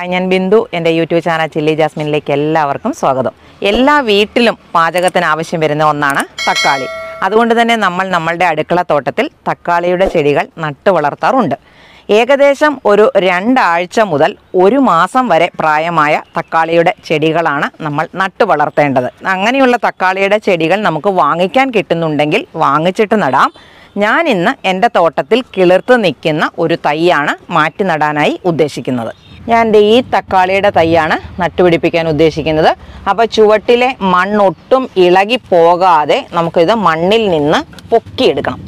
hi ഞാൻ ബിന്ദു എൻ്റെ YouTube channel chilli ജാസ്മിനിലേക്ക് എല്ലാവർക്കും സ്വാഗതം എല്ലാ വീട്ടിലും പാചകത്തിന് ആവശ്യം വരുന്ന ഒന്നാണ് തക്കാളി അതുകൊണ്ട് തന്നെ നമ്മൾ നമ്മളുടെ അടുക്കള തോട്ടത്തിൽ തക്കാളിയുടെ ചെടികൾ നട്ടു വളർത്താറുണ്ട് ഏകദേശം ഒരു രണ്ടാഴ്ച മുതൽ ഒരു മാസം വരെ പ്രായമായ തക്കാളിയുടെ ചെടികളാണ് നമ്മൾ നട്ടു വളർത്തേണ്ടത് അങ്ങനെയുള്ള തക്കാളിയുടെ ചെടികൾ നമുക്ക് വാങ്ങിക്കാൻ കിട്ടുന്നുണ്ടെങ്കിൽ വാങ്ങിച്ചിട്ട് നടാം ഞാൻ ഇന്ന് എൻ്റെ തോട്ടത്തിൽ കിളിർത്ത് നിൽക്കുന്ന ഒരു തൈയാണ് മാറ്റി നടാനായി ഉദ്ദേശിക്കുന്നത് ഞാൻ ദേ ഈ തക്കാളിയുടെ തൈയാണ് നട്ടുപിടിപ്പിക്കാൻ ഉദ്ദേശിക്കുന്നത് അപ്പോൾ ചുവട്ടിലെ മണ്ണൊട്ടും ഇളകി പോകാതെ നമുക്കിത് മണ്ണിൽ നിന്ന് പൊക്കിയെടുക്കണം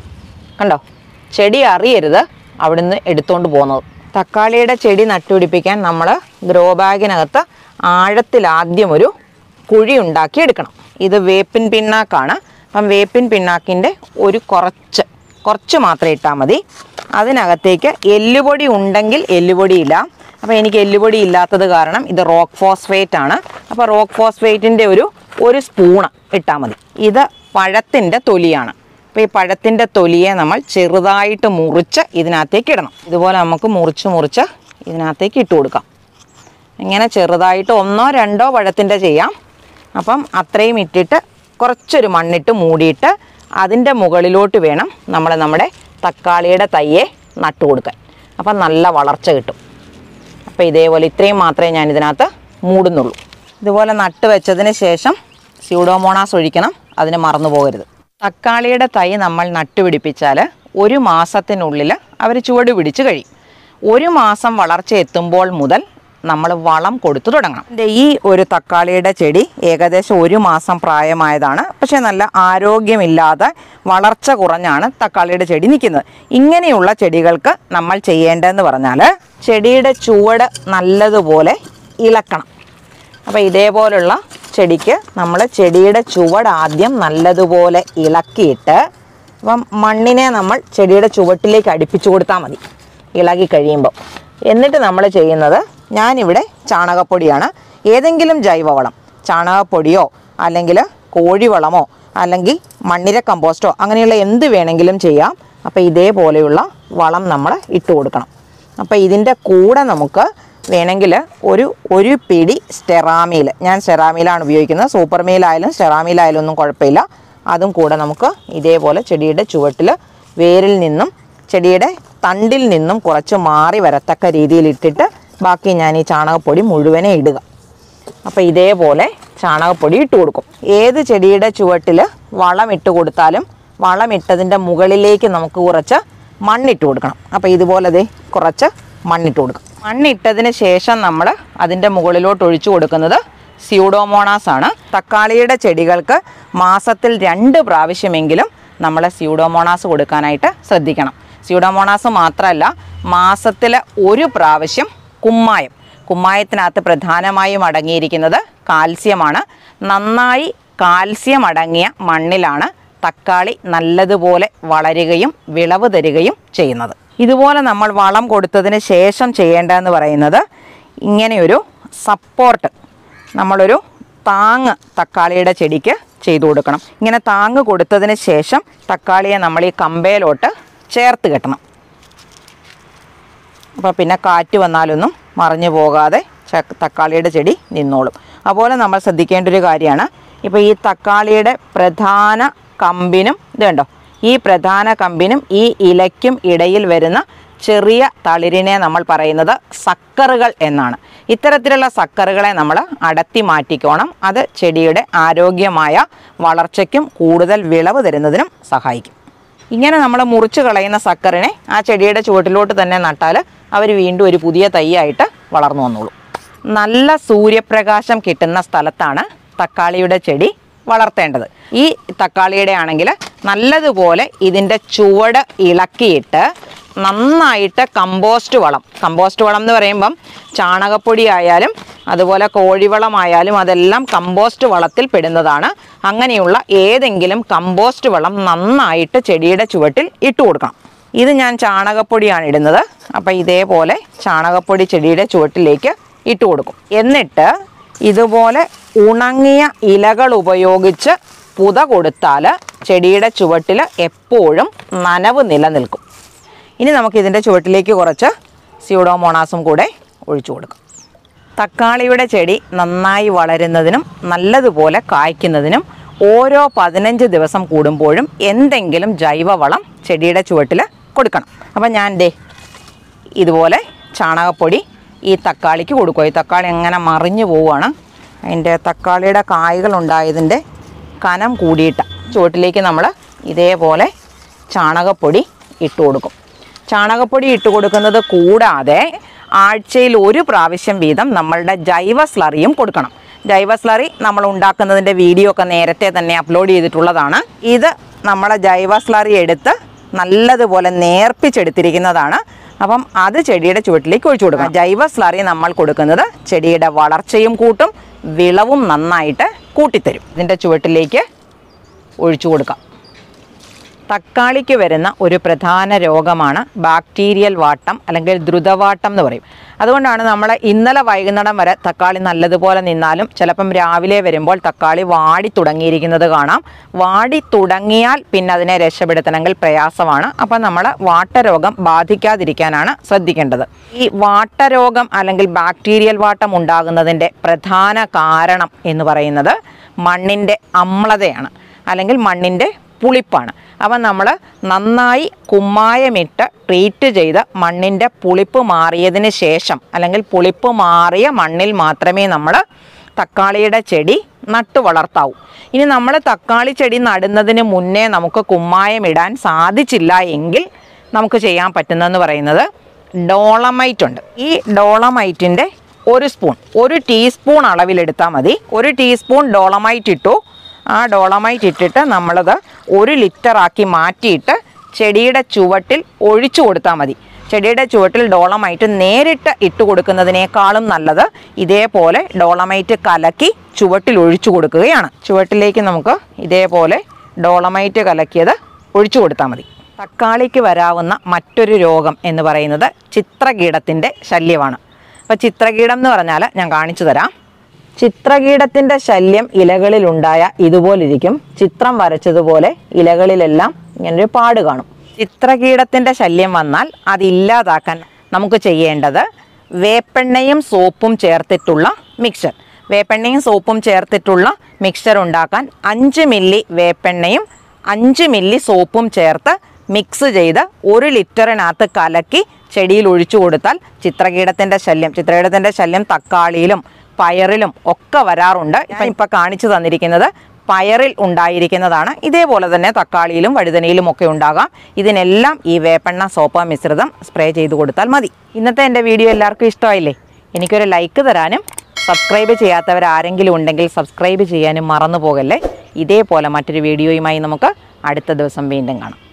കണ്ടോ ചെടി അറിയരുത് അവിടുന്ന് എടുത്തുകൊണ്ട് പോകുന്നത് തക്കാളിയുടെ ചെടി നട്ടുപിടിപ്പിക്കാൻ നമ്മൾ ഗ്രോ ബാഗിനകത്ത് ആഴത്തിൽ ആദ്യം ഒരു കുഴി ഉണ്ടാക്കി എടുക്കണം ഇത് വേപ്പിൻ പിണ്ണാക്കാണ് അപ്പം വേപ്പിൻ പിണ്ണാക്കിൻ്റെ ഒരു കുറച്ച് കുറച്ച് മാത്രം ഇട്ടാൽ മതി അതിനകത്തേക്ക് എല്ലുപൊടി ഉണ്ടെങ്കിൽ എല്ലുപൊടി ഇടാം അപ്പോൾ എനിക്ക് എല്ലുപൊടി ഇല്ലാത്തത് കാരണം ഇത് റോക്ക് ഫോസ്ഫേറ്റ് ആണ് അപ്പോൾ റോക്ക് ഫോസ്ഫേറ്റിൻ്റെ ഒരു ഒരു സ്പൂണ് ഇട്ടാൽ മതി ഇത് പഴത്തിൻ്റെ തൊലിയാണ് അപ്പോൾ ഈ പഴത്തിൻ്റെ തൊലിയെ നമ്മൾ ചെറുതായിട്ട് മുറിച്ച് ഇതിനകത്തേക്ക് ഇടണം ഇതുപോലെ നമുക്ക് മുറിച്ച് മുറിച്ച് ഇതിനകത്തേക്ക് ഇട്ട് കൊടുക്കാം ഇങ്ങനെ ചെറുതായിട്ട് ഒന്നോ രണ്ടോ പഴത്തിൻ്റെ ചെയ്യാം അപ്പം അത്രയും ഇട്ടിട്ട് കുറച്ചൊരു മണ്ണിട്ട് മൂടിയിട്ട് അതിൻ്റെ മുകളിലോട്ട് വേണം നമ്മൾ നമ്മുടെ തക്കാളിയുടെ തയ്യെ നട്ടു കൊടുക്കാൻ അപ്പം നല്ല വളർച്ച കിട്ടും അപ്പോൾ ഇതേപോലെ ഇത്രയും മാത്രമേ ഞാൻ ഇതിനകത്ത് മൂടുന്നുള്ളൂ ഇതുപോലെ നട്ട് വെച്ചതിന് ശേഷം സ്യൂഡോമോണാസ് ഒഴിക്കണം അതിന് മറന്നു പോകരുത് തക്കാളിയുടെ തൈ നമ്മൾ നട്ടുപിടിപ്പിച്ചാൽ ഒരു മാസത്തിനുള്ളിൽ അവർ ചുവട് പിടിച്ച് കഴിയും ഒരു മാസം വളർച്ച എത്തുമ്പോൾ മുതൽ നമ്മൾ വളം കൊടുത്തു തുടങ്ങണം ദേ ഈ ഒരു തക്കാളിയുടെ ചെടി ഏകദേശം ഒരു മാസം പ്രായമായതാണ് പക്ഷേ നല്ല ആരോഗ്യമില്ലാതെ വളർച്ച കുറഞ്ഞാണ് തക്കാളിയുടെ ചെടി നിൽക്കുന്നത് ഇങ്ങനെയുള്ള ചെടികൾക്ക് നമ്മൾ ചെയ്യേണ്ടതെന്ന് പറഞ്ഞാൽ ചെടിയുടെ ചുവട് നല്ലതുപോലെ ഇളക്കണം അപ്പോൾ ഇതേപോലുള്ള ചെടിക്ക് നമ്മൾ ചെടിയുടെ ചുവട് ആദ്യം നല്ലതുപോലെ ഇളക്കിയിട്ട് അപ്പം മണ്ണിനെ നമ്മൾ ചെടിയുടെ ചുവട്ടിലേക്ക് അടുപ്പിച്ചു കൊടുത്താൽ മതി ഇളകി കഴിയുമ്പോൾ എന്നിട്ട് നമ്മൾ ചെയ്യുന്നത് ഞാനിവിടെ ചാണകപ്പൊടിയാണ് ഏതെങ്കിലും ജൈവവളം ചാണകപ്പൊടിയോ അല്ലെങ്കിൽ കോഴിവളമോ അല്ലെങ്കിൽ മണ്ണിര കമ്പോസ്റ്റോ അങ്ങനെയുള്ള എന്ത് വേണമെങ്കിലും ചെയ്യാം അപ്പോൾ ഇതേപോലെയുള്ള വളം നമ്മൾ ഇട്ട് കൊടുക്കണം അപ്പോൾ ഇതിൻ്റെ കൂടെ നമുക്ക് വേണമെങ്കിൽ ഒരു ഒരു പിടി സ്റ്റെറാമീൽ ഞാൻ സ്റ്റെറാമീലാണ് ഉപയോഗിക്കുന്നത് സൂപ്പർ മീലായാലും സ്റ്റെറാമീലായാലും ഒന്നും കുഴപ്പമില്ല അതും കൂടെ നമുക്ക് ഇതേപോലെ ചെടിയുടെ ചുവട്ടിൽ വേരിൽ നിന്നും ചെടിയുടെ തണ്ടിൽ നിന്നും കുറച്ച് മാറി വരത്തക്ക രീതിയിൽ ഇട്ടിട്ട് ബാക്കി ഞാൻ ഈ ചാണകപ്പൊടി മുഴുവനെ ഇടുക അപ്പോൾ ഇതേപോലെ ചാണകപ്പൊടി ഇട്ട് കൊടുക്കും ഏത് ചെടിയുടെ ചുവട്ടിൽ വളം ഇട്ട് കൊടുത്താലും വളം ഇട്ടതിൻ്റെ മുകളിലേക്ക് നമുക്ക് കുറച്ച് മണ്ണിട്ട് കൊടുക്കണം അപ്പോൾ ഇതുപോലെ ദേ കുറച്ച് മണ്ണിട്ട് കൊടുക്കും മണ്ണിട്ടതിന് ശേഷം നമ്മൾ അതിൻ്റെ മുകളിലോട്ട് ഒഴിച്ചു കൊടുക്കുന്നത് സ്യൂഡോമോണാസ് ആണ് തക്കാളിയുടെ ചെടികൾക്ക് മാസത്തിൽ രണ്ട് പ്രാവശ്യമെങ്കിലും നമ്മൾ സ്യൂഡോമോണാസ് കൊടുക്കാനായിട്ട് ശ്രദ്ധിക്കണം സ്യൂഡോമോണാസ് മാത്രമല്ല മാസത്തിൽ ഒരു പ്രാവശ്യം കുമ്മായം കുമ്മായത്തിനകത്ത് പ്രധാനമായും അടങ്ങിയിരിക്കുന്നത് കാൽസ്യമാണ് നന്നായി കാൽസ്യം അടങ്ങിയ മണ്ണിലാണ് തക്കാളി നല്ലതുപോലെ വളരുകയും വിളവ് തരികയും ചെയ്യുന്നത് ഇതുപോലെ നമ്മൾ വളം കൊടുത്തതിന് ശേഷം ചെയ്യേണ്ടതെന്ന് പറയുന്നത് ഇങ്ങനെയൊരു സപ്പോർട്ട് നമ്മളൊരു താങ്ങ് തക്കാളിയുടെ ചെടിക്ക് ചെയ്തു കൊടുക്കണം ഇങ്ങനെ താങ്ങ് കൊടുത്തതിന് ശേഷം തക്കാളിയെ നമ്മൾ ഈ കമ്പയിലോട്ട് ചേർത്ത് കെട്ടണം അപ്പോൾ പിന്നെ കാറ്റ് വന്നാലൊന്നും മറിഞ്ഞു പോകാതെ ച- തക്കാളിയുടെ ചെടി നിന്നോളും അതുപോലെ നമ്മൾ ശ്രദ്ധിക്കേണ്ട ഒരു കാര്യമാണ് ഇപ്പോൾ ഈ തക്കാളിയുടെ പ്രധാന കമ്പിനും ഇത് കണ്ടോ ഈ പ്രധാന കമ്പിനും ഈ ഇലയ്ക്കും ഇടയിൽ വരുന്ന ചെറിയ തളിരിനെ നമ്മൾ പറയുന്നത് സക്കറുകൾ എന്നാണ് ഇത്തരത്തിലുള്ള സക്കറുകളെ നമ്മൾ അടത്തി മാറ്റിക്കോണം അത് ചെടിയുടെ ആരോഗ്യമായ വളർച്ചയ്ക്കും കൂടുതൽ വിളവ് തരുന്നതിനും സഹായിക്കും ഇങ്ങനെ നമ്മൾ മുറിച്ച് കളയുന്ന സക്കറിനെ ആ ചെടിയുടെ ചുവട്ടിലോട്ട് തന്നെ നട്ടാൽ അവർ വീണ്ടും ഒരു പുതിയ തൈയായിട്ട് വളർന്നു വന്നോളും നല്ല സൂര്യപ്രകാശം കിട്ടുന്ന സ്ഥലത്താണ് തക്കാളിയുടെ ചെടി വളർത്തേണ്ടത് ഈ തക്കാളിയുടെ ആണെങ്കിൽ നല്ലതുപോലെ ഇതിൻ്റെ ചുവട് ഇളക്കിയിട്ട് നന്നായിട്ട് കമ്പോസ്റ്റ് വളം കമ്പോസ്റ്റ് വളം എന്ന് പറയുമ്പം ചാണകപ്പൊടി ആയാലും അതുപോലെ കോഴിവളമായാലും അതെല്ലാം കമ്പോസ്റ്റ് വളത്തിൽ പെടുന്നതാണ് അങ്ങനെയുള്ള ഏതെങ്കിലും കമ്പോസ്റ്റ് വളം നന്നായിട്ട് ചെടിയുടെ ചുവട്ടിൽ ഇട്ട് കൊടുക്കണം ഇത് ഞാൻ ചാണകപ്പൊടിയാണ് ഇടുന്നത് അപ്പോൾ ഇതേപോലെ ചാണകപ്പൊടി ചെടിയുടെ ചുവട്ടിലേക്ക് ഇട്ട് കൊടുക്കും എന്നിട്ട് ഇതുപോലെ ഉണങ്ങിയ ഇലകൾ ഉപയോഗിച്ച് പുത കൊടുത്താൽ ചെടിയുടെ ചുവട്ടിൽ എപ്പോഴും നനവ് നിലനിൽക്കും ഇനി നമുക്ക് ഇതിൻ്റെ ചുവട്ടിലേക്ക് കുറച്ച് സ്യൂഡോമോണാസും കൂടെ ഒഴിച്ചു കൊടുക്കാം തക്കാളിയുടെ ചെടി നന്നായി വളരുന്നതിനും നല്ലതുപോലെ കായ്ക്കുന്നതിനും ഓരോ പതിനഞ്ച് ദിവസം കൂടുമ്പോഴും എന്തെങ്കിലും ജൈവവളം ചെടിയുടെ ചുവട്ടിൽ കൊടുക്കണം അപ്പം ഞാൻ ദേ ഇതുപോലെ ചാണകപ്പൊടി ഈ തക്കാളിക്ക് കൊടുക്കുക ഈ തക്കാളി എങ്ങനെ മറിഞ്ഞു പോവുകയാണ് അതിൻ്റെ തക്കാളിയുടെ കായ്കൾ ഉണ്ടായതിൻ്റെ കനം കൂടിയിട്ട ചുവട്ടിലേക്ക് നമ്മൾ ഇതേപോലെ ചാണകപ്പൊടി ഇട്ട് കൊടുക്കും ചാണകപ്പൊടി ഇട്ട് കൊടുക്കുന്നത് കൂടാതെ ആഴ്ചയിൽ ഒരു പ്രാവശ്യം വീതം നമ്മളുടെ ജൈവ സ്ലറിയും കൊടുക്കണം ജൈവ സ്ലറി നമ്മൾ ഉണ്ടാക്കുന്നതിൻ്റെ വീഡിയോ ഒക്കെ നേരത്തെ തന്നെ അപ്ലോഡ് ചെയ്തിട്ടുള്ളതാണ് ഇത് നമ്മളെ ജൈവ സ്ലറി എടുത്ത് നല്ലതുപോലെ നേർപ്പിച്ചെടുത്തിരിക്കുന്നതാണ് അപ്പം അത് ചെടിയുടെ ചുവട്ടിലേക്ക് ഒഴിച്ചു കൊടുക്കണം ജൈവ സ്ലറി നമ്മൾ കൊടുക്കുന്നത് ചെടിയുടെ വളർച്ചയും കൂട്ടും വിളവും നന്നായിട്ട് കൂട്ടിത്തരും ഇതിൻ്റെ ചുവട്ടിലേക്ക് ഒഴിച്ചു കൊടുക്കാം തക്കാളിക്ക് വരുന്ന ഒരു പ്രധാന രോഗമാണ് ബാക്ടീരിയൽ വാട്ടം അല്ലെങ്കിൽ ദ്രുതവാട്ടം എന്ന് പറയും അതുകൊണ്ടാണ് നമ്മൾ ഇന്നലെ വൈകുന്നേരം വരെ തക്കാളി നല്ലതുപോലെ നിന്നാലും ചിലപ്പം രാവിലെ വരുമ്പോൾ തക്കാളി വാടി തുടങ്ങിയിരിക്കുന്നത് കാണാം വാടി തുടങ്ങിയാൽ പിന്നെ അതിനെ രക്ഷപ്പെടുത്തണമെങ്കിൽ പ്രയാസമാണ് അപ്പം നമ്മൾ വാട്ടരോഗം ബാധിക്കാതിരിക്കാനാണ് ശ്രദ്ധിക്കേണ്ടത് ഈ വാട്ടരോഗം അല്ലെങ്കിൽ ബാക്ടീരിയൽ വാട്ടം ഉണ്ടാകുന്നതിൻ്റെ പ്രധാന കാരണം എന്ന് പറയുന്നത് മണ്ണിൻ്റെ അമ്ലതയാണ് അല്ലെങ്കിൽ മണ്ണിൻ്റെ പുളിപ്പാണ് അപ്പം നമ്മൾ നന്നായി കുമ്മായമിട്ട് ട്രീറ്റ് ചെയ്ത് മണ്ണിൻ്റെ പുളിപ്പ് മാറിയതിന് ശേഷം അല്ലെങ്കിൽ പുളിപ്പ് മാറിയ മണ്ണിൽ മാത്രമേ നമ്മൾ തക്കാളിയുടെ ചെടി നട്ടു വളർത്താവൂ ഇനി നമ്മൾ തക്കാളി ചെടി നടുന്നതിന് മുന്നേ നമുക്ക് കുമ്മായം ഇടാൻ സാധിച്ചില്ല എങ്കിൽ നമുക്ക് ചെയ്യാൻ പറ്റുന്നതെന്ന് പറയുന്നത് ഡോളമൈറ്റ് ഉണ്ട് ഈ ഡോളമൈറ്റിൻ്റെ ഒരു സ്പൂൺ ഒരു ടീസ്പൂൺ അളവിലെടുത്താൽ മതി ഒരു ടീസ്പൂൺ ഡോളമൈറ്റ് ഇട്ടു ആ ഡോളമൈറ്റ് ഇട്ടിട്ട് നമ്മളത് ഒരു ലിറ്ററാക്കി മാറ്റിയിട്ട് ചെടിയുടെ ചുവട്ടിൽ ഒഴിച്ചു കൊടുത്താൽ മതി ചെടിയുടെ ചുവട്ടിൽ ഡോളമൈറ്റ് നേരിട്ട് ഇട്ട് കൊടുക്കുന്നതിനേക്കാളും നല്ലത് ഇതേപോലെ ഡോളമൈറ്റ് കലക്കി ചുവട്ടിൽ ഒഴിച്ചു കൊടുക്കുകയാണ് ചുവട്ടിലേക്ക് നമുക്ക് ഇതേപോലെ ഡോളമൈറ്റ് കലക്കിയത് ഒഴിച്ചു കൊടുത്താൽ മതി തക്കാളിക്ക് വരാവുന്ന മറ്റൊരു രോഗം എന്ന് പറയുന്നത് ചിത്രകീടത്തിൻ്റെ ശല്യമാണ് അപ്പോൾ ചിത്രകീടം എന്ന് പറഞ്ഞാൽ ഞാൻ കാണിച്ചു തരാം ചിത്രകീടത്തിൻ്റെ ശല്യം ഇലകളിലുണ്ടായ ഇതുപോലിരിക്കും ചിത്രം വരച്ചതുപോലെ ഇലകളിലെല്ലാം ഇങ്ങനൊരു പാട് കാണും ചിത്രകീടത്തിൻ്റെ ശല്യം വന്നാൽ അതില്ലാതാക്കാൻ നമുക്ക് ചെയ്യേണ്ടത് വേപ്പെണ്ണയും സോപ്പും ചേർത്തിട്ടുള്ള മിക്സർ വേപ്പെണ്ണയും സോപ്പും ചേർത്തിട്ടുള്ള മിക്സർ ഉണ്ടാക്കാൻ അഞ്ച് മില്ലി വേപ്പെണ്ണയും അഞ്ച് മില്ലി സോപ്പും ചേർത്ത് മിക്സ് ചെയ്ത് ഒരു ലിറ്ററിനകത്ത് കലക്കി ചെടിയിൽ ഒഴിച്ചു കൊടുത്താൽ ചിത്രകീടത്തിൻ്റെ ശല്യം ചിത്രകീടത്തിൻ്റെ ശല്യം തക്കാളിയിലും പയറിലും ഒക്കെ വരാറുണ്ട് ഞാൻ ഇപ്പം കാണിച്ചു തന്നിരിക്കുന്നത് പയറിൽ ഉണ്ടായിരിക്കുന്നതാണ് ഇതേപോലെ തന്നെ തക്കാളിയിലും വഴുതനയിലും ഒക്കെ ഉണ്ടാകാം ഇതിനെല്ലാം ഈ വേപ്പെണ്ണ സോപ്പ മിശ്രിതം സ്പ്രേ ചെയ്ത് കൊടുത്താൽ മതി ഇന്നത്തെ എൻ്റെ വീഡിയോ എല്ലാവർക്കും ഇഷ്ടമായില്ലേ എനിക്കൊരു ലൈക്ക് തരാനും സബ്സ്ക്രൈബ് ചെയ്യാത്തവർ ആരെങ്കിലും ഉണ്ടെങ്കിൽ സബ്സ്ക്രൈബ് ചെയ്യാനും മറന്നു പോകല്ലേ ഇതേപോലെ മറ്റൊരു വീഡിയോയുമായി നമുക്ക് അടുത്ത ദിവസം വീണ്ടും കാണാം